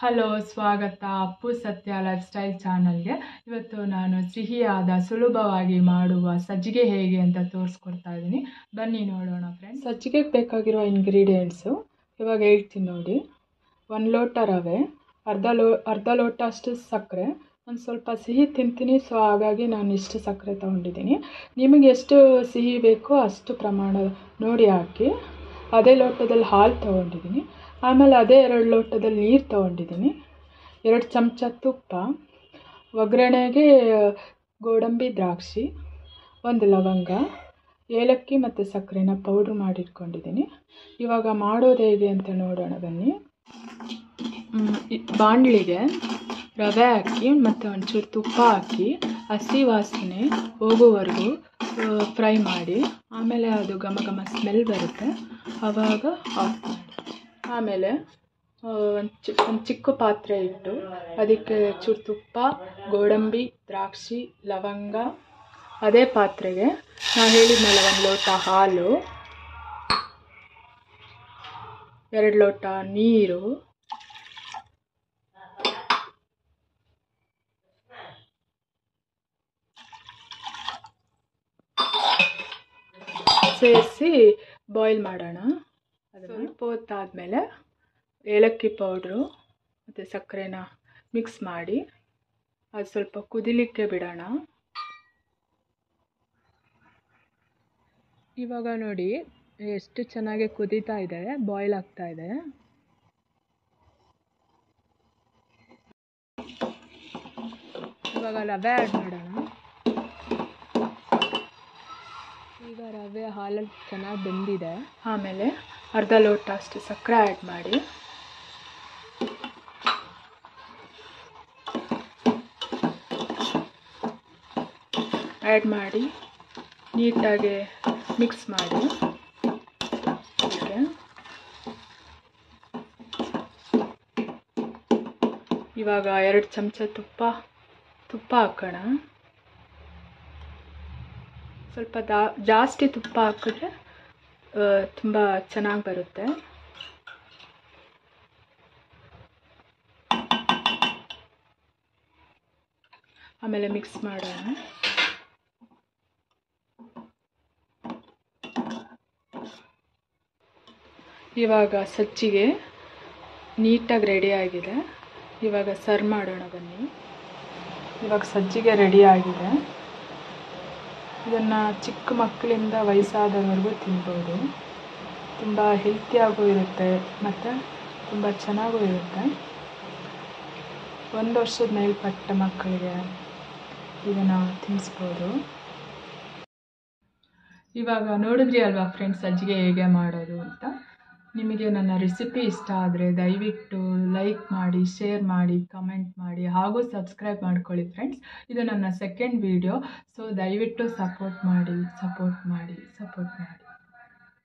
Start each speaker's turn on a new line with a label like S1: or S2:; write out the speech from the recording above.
S1: hello ಸ್ವಾಗತ ಅಪ್ಪು ಸತ್ಯ life style ಚಾನಲ್ಗೆ ಇವತ್ತು ನಾನು ಸಿಹಿಯಾದ ಸುಲಭವಾಗಿ ಮಾಡುವ ಸಜ್ಜಿಗೆ ಹೇಗೆ ಅಂತ ತೋರಿಸ್ಕೊಡ್ತಾ ಇದ್ದೀನಿ ಬನ್ನಿ ನೋಡೋಣ ಫ್ರೆಂಡ್ಸ್ ಸಜ್ಜಿಗೆಗೆ ಬೇಕಾಗಿರೋ ಇಂಗ್ರೀಡಿಯೆಂಟ್ಸು ಇವಾಗ ಹೇಳ್ತೀನಿ ನೋಡಿ ಒಂದು ಲೋಟ ರವೆ ಅರ್ಧ ಲೋ ಅರ್ಧ ಲೋಟ ಅಷ್ಟು ಸಕ್ಕರೆ ಒಂದು ಸ್ವಲ್ಪ ಸಿಹಿ ತಿಂತೀನಿ ಸೊ ಹಾಗಾಗಿ ನಾನು ಇಷ್ಟು ಸಕ್ಕರೆ ತೊಗೊಂಡಿದ್ದೀನಿ ನಿಮಗೆ ಎಷ್ಟು ಸಿಹಿ ಬೇಕೋ ಅಷ್ಟು ಪ್ರಮಾಣ ನೋಡಿ ಹಾಕಿ ಅದೇ ಲೋಟದಲ್ಲಿ ಹಾಲು ತೊಗೊಂಡಿದ್ದೀನಿ ಆಮೇಲೆ ಅದೇ ಎರಡು ಲೋಟದಲ್ಲಿ ನೀರು ತೊಗೊಂಡಿದ್ದೀನಿ ಎರಡು ಚಮಚ ತುಪ್ಪ ಒಗ್ಗರಣೆಗೆ ಗೋಡಂಬಿ ದ್ರಾಕ್ಷಿ ಒಂದು ಲವಂಗ ಏಲಕ್ಕಿ ಮತ್ತು ಸಕ್ಕರೆನ ಪೌಡ್ರ್ ಮಾಡಿಟ್ಕೊಂಡಿದ್ದೀನಿ ಇವಾಗ ಮಾಡೋದು ಹೇಗೆ ಅಂತ ನೋಡೋಣ ಬನ್ನಿ ಬಾಣಲಿಗೆ ರವೆ ಹಾಕಿ ಮತ್ತು ಒಂಚೂರು ತುಪ್ಪ ಹಾಕಿ ಹಸಿ ವಾಸನೆ ಹೋಗುವವರೆಗೂ ಫ್ರೈ ಮಾಡಿ ಆಮೇಲೆ ಅದು ಘಮ ಘಮ ಸ್ಮೆಲ್ ಬರುತ್ತೆ ಆವಾಗ ಆಫ್ ಮಾಡಿ ಆಮೇಲೆ ಒಂದು ಚಿ ಒಂದು ಚಿಕ್ಕ ಪಾತ್ರೆ ಇಟ್ಟು ಅದಕ್ಕೆ ಚೂರು ತುಪ್ಪ ಗೋಡಂಬಿ ದ್ರಾಕ್ಷಿ ಲವಂಗ ಅದೇ ಪಾತ್ರೆಗೆ ನಾವು ಹೇಳಿದ್ನಲ್ಲ ಒಂದು ಲೋಟ ಹಾಲು ಎರಡು ಲೋಟ ನೀರು ಸೇರಿಸಿ ಬಾಯ್ಲ್ ಮಾಡೋಣ ಅದು ಸ್ವಲ್ಪ ಹೊತ್ತಾದಮೇಲೆ ಏಲಕ್ಕಿ ಪೌಡ್ರು ಮತ್ತು ಸಕ್ಕರೆನ ಮಿಕ್ಸ್ ಮಾಡಿ ಅದು ಸ್ವಲ್ಪ ಕುದಿಲಿಕ್ಕೆ ಬಿಡೋಣ ಇವಾಗ ನೋಡಿ ಎಷ್ಟು ಚೆನ್ನಾಗಿ ಕುದೀತಾ ಇದೆ ಬಾಯ್ಲ್ ಆಗ್ತಾ ಇದೆ ಇವಾಗ ರವೆ ಆ್ಯಡ್ ಮಾಡೋಣ ಈಗ ರವೆ ಹಾಲಲ್ಲಿ ಚೆನ್ನಾಗಿ ಬೆಂದಿದೆ ಆಮೇಲೆ ಅರ್ಧ ಲೋಟ ಅಷ್ಟು ಸಕ್ಕರೆ ಆ್ಯಡ್ ಮಾಡಿ ಆ್ಯಡ್ ಮಾಡಿ ನೀಟಾಗಿ ಮಿಕ್ಸ್ ಮಾಡಿ ಓಕೆ ಇವಾಗ ಎರಡು ಚಮಚ ತುಪ್ಪ ತುಪ್ಪ ಹಾಕೋಣ ಸ್ವಲ್ಪ ದಾ ಜಾಸ್ತಿ ತುಪ್ಪ ಹಾಕಿದ್ರೆ ತುಂಬ ಚೆನ್ನಾಗಿ ಬರುತ್ತೆ ಆಮೇಲೆ ಮಿಕ್ಸ್ ಮಾಡೋಣ ಇವಾಗ ಸಜ್ಜಿಗೆ ನೀಟಾಗಿ ರೆಡಿ ಆಗಿದೆ ಇವಾಗ ಸರ್ವ್ ಮಾಡೋಣ ಬನ್ನಿ ಇವಾಗ ಸಜ್ಜಿಗೆ ರೆಡಿ ಆಗಿದೆ ಇದನ್ನು ಚಿಕ್ಕ ಮಕ್ಕಳಿಂದ ವಯಸ್ಸಾದವರೆಗೂ ತಿನ್ಬೋದು ತುಂಬ ಹೆಲ್ತಿಯಾಗೂ ಇರುತ್ತೆ ಮತ್ತು ತುಂಬ ಚೆನ್ನಾಗೂ ಇರುತ್ತೆ ಒಂದು ವರ್ಷದ ಮೇಲ್ಪಟ್ಟ ಮಕ್ಕಳಿಗೆ ಇದನ್ನು ತಿನ್ನಿಸ್ಬೋದು ಇವಾಗ ನೋಡಿದ್ರಿ ಅಲ್ವಾ ಫ್ರೆಂಡ್ಸ್ ಸಜ್ಜಿಗೆ ಹೇಗೆ ಮಾಡೋದು ಅಂತ ನಿಮಗೆ ನನ್ನ ರೆಸಿಪಿ ಇಷ್ಟ ಆದರೆ ದಯವಿಟ್ಟು ಲೈಕ್ ಮಾಡಿ ಶೇರ್ ಮಾಡಿ ಕಮೆಂಟ್ ಮಾಡಿ ಹಾಗೂ ಸಬ್ಸ್ಕ್ರೈಬ್ ಮಾಡ್ಕೊಳ್ಳಿ ಫ್ರೆಂಡ್ಸ್ ಇದು ನನ್ನ ಸೆಕೆಂಡ್ ವಿಡಿಯೋ ಸೊ ದಯವಿಟ್ಟು ಸಪೋರ್ಟ್ ಮಾಡಿ ಸಪೋರ್ಟ್ ಮಾಡಿ ಸಪೋರ್ಟ್ ಮಾಡಿ